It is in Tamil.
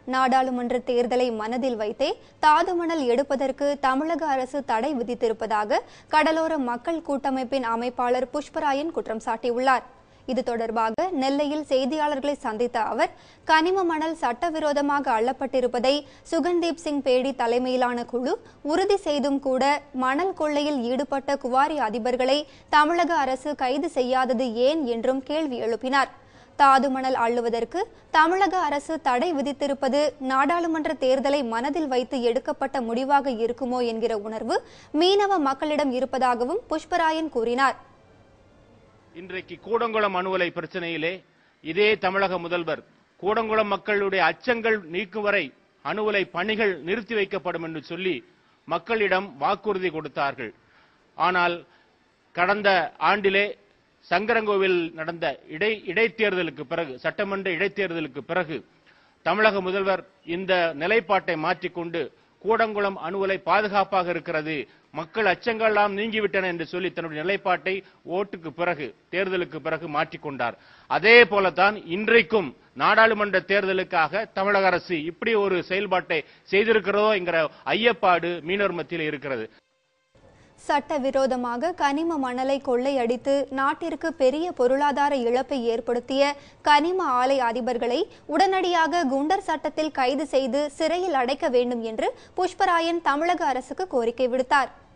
நாடாளுமன்ற தேர்தலை மனதில் வைத்தே தாது மணல் எடுப்பதற்கு தமிழக அரசு தடை விதித்திருப்பதாக கடலோர மக்கள் கூட்டமைப்பின் அமைப்பாளர் புஷ்பராயன் குற்றம் சாட்டியுள்ளார் இது தொடர்பாக நெல்லையில் செய்தியாளர்களை சந்தித்த அவர் கனிம மணல் சட்டவிரோதமாக அள்ளப்பட்டிருப்பதை சுகன்தீப் சிங் பேடி தலைமையிலான குழு உறுதி செய்தும் கூட மணல் கொள்ளையில் ஈடுபட்ட குவாரி அதிபர்களை தமிழக அரசு கைது செய்யாதது ஏன் என்றும் கேள்வி எழுப்பினார் தாது மணல் அள்ளுவதற்கு தமிழக அரசு தடை விதித்திருப்பது நாடாளுமன்ற தேர்தலை மனதில் வைத்து எடுக்கப்பட்ட முடிவாக இருக்குமோ என்கிற உணர்வு மீனவ மக்களிடம் இருப்பதாகவும் புஷ்பராயன் கூறினார் இன்றைக்கு கூடங்குளம் அணுவலை பிரச்சனையிலே இதே தமிழக முதல்வர் கூடங்குளம் மக்களுடைய அச்சங்கள் நீக்கும் வரை அணுவலை பணிகள் நிறுத்தி வைக்கப்படும் என்று சொல்லி மக்களிடம் வாக்குறுதி கொடுத்தார்கள் ஆனால் கடந்த ஆண்டிலே சங்கரங்கோவில் நடந்த இடை இடைத்தேர்தலுக்கு பிறகு சட்டமன்ற இடைத்தேர்தலுக்கு பிறகு தமிழக முதல்வர் இந்த நிலைப்பாட்டை மாற்றிக்கொண்டு கூடங்குளம் அணுவலை பாதுகாப்பாக இருக்கிறது மக்கள் அச்சங்கள்லாம் நீங்கிவிட்டன என்று சொல்லி தன்னுடைய நிலைப்பாட்டை ஓட்டுக்கு பிறகு தேர்தலுக்கு பிறகு மாற்றிக்கொண்டார் அதே போலத்தான் இன்றைக்கும் நாடாளுமன்ற தேர்தலுக்காக தமிழக அரசு இப்படி ஒரு செயல்பாட்டை செய்திருக்கிறதோ என்கிற ஐயப்பாடு மீனவர் மத்தியில் இருக்கிறது சட்டவிரோதமாக கனிம மணலை கொள்ளையடித்து நாட்டிற்கு பெரிய பொருளாதார இழப்பை ஏற்படுத்திய கனிம ஆலை அதிபர்களை உடனடியாக குண்டர் சட்டத்தில் கைது செய்து சிறையில் அடைக்க வேண்டும் என்று புஷ்பராயன் தமிழக அரசுக்கு கோரிக்கை விடுத்தார்